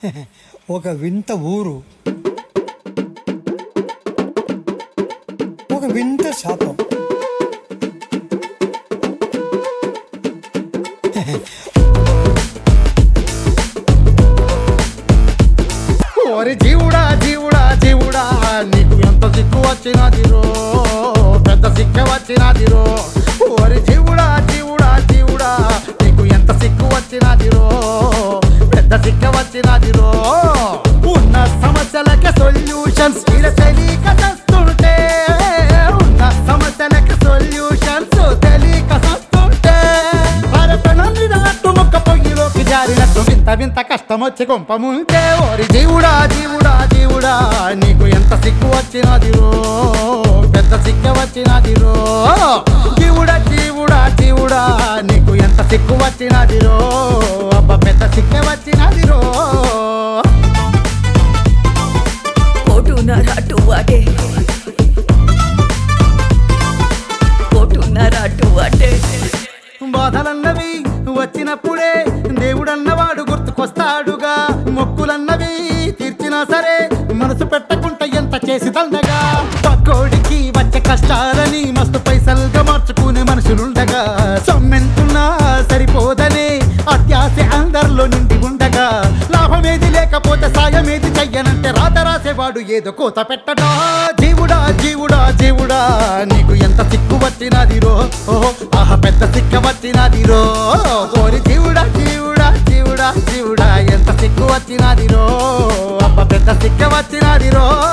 ఒక వింత ఊరు ఒక వింత శాపం ఓరి జీవుడా జీవుడా జీవుడా నీకు ఎంత సిక్కు వచ్చినది రో పెద్ద సిక్క వచ్చినది రో ఓరి జీవుడా జీవుడా జీవుడా నీకు ఎంత సిక్కు వచ్చినది రో పెద్ద సిక్క వచ్చినది రో ఉన్న సమస్యలకి సొల్యూషన్స్ ఈడ తెలియక చస్తుంటే ఉన్న సమస్యలకి సొల్యూషన్స్ తెలియక చస్తుంటే భారతనం నిరాట్టు ముక్క పొయ్యిలోకి జారినట్టు వింత వింత కష్టం వచ్చి కొంపముంటే ఓరి జీవుడా జీవుడా జీవుడా నీకు ఎంత సిక్కు వచ్చినది రో పెద్ద సిక్క వచ్చినది రో జీవుడా జీవుడా జీవుడా నీకు ఎంత సిక్కు వచ్చినది రో అబ్బ పెద్ద సిక్క వచ్చినది రో పోటున్నారా అటు అటే పోటున్నారా అటు అటే బాధలన్నవి వచ్చినప్పుడే దేవుడన్నవాడు గుర్తుకొస్తాడుగా మొక్కులన్నవి తీర్చినా సరే మనసు పెట్టకుంట ఎంత చేసి దండగా పక్కోడికి వచ్చే కష్టాలని మస్తు పైసలుగా మార్చుకునే మనుషులుండగా సమ్మెంతున్నా సరిపోదనే అత్యాశ అందరిలో నిండి ఉండగా లాభమేది లేకపోతే సాయమేది చెయ్యనంటే రాత రాసేవాడు ఏదో కోత పెట్టడా జీవుడా జీవుడా జీవుడా నీకు ఎంత సిక్కు వచ్చినది రో ఓహో ఆహా పెద్ద సిక్క వచ్చినది రో ఓరి జీవుడా జీవుడా జీవుడా జీవుడా ఎంత సిక్కు వచ్చినది రో అబ్బ పెద్ద సిక్క వచ్చినది రో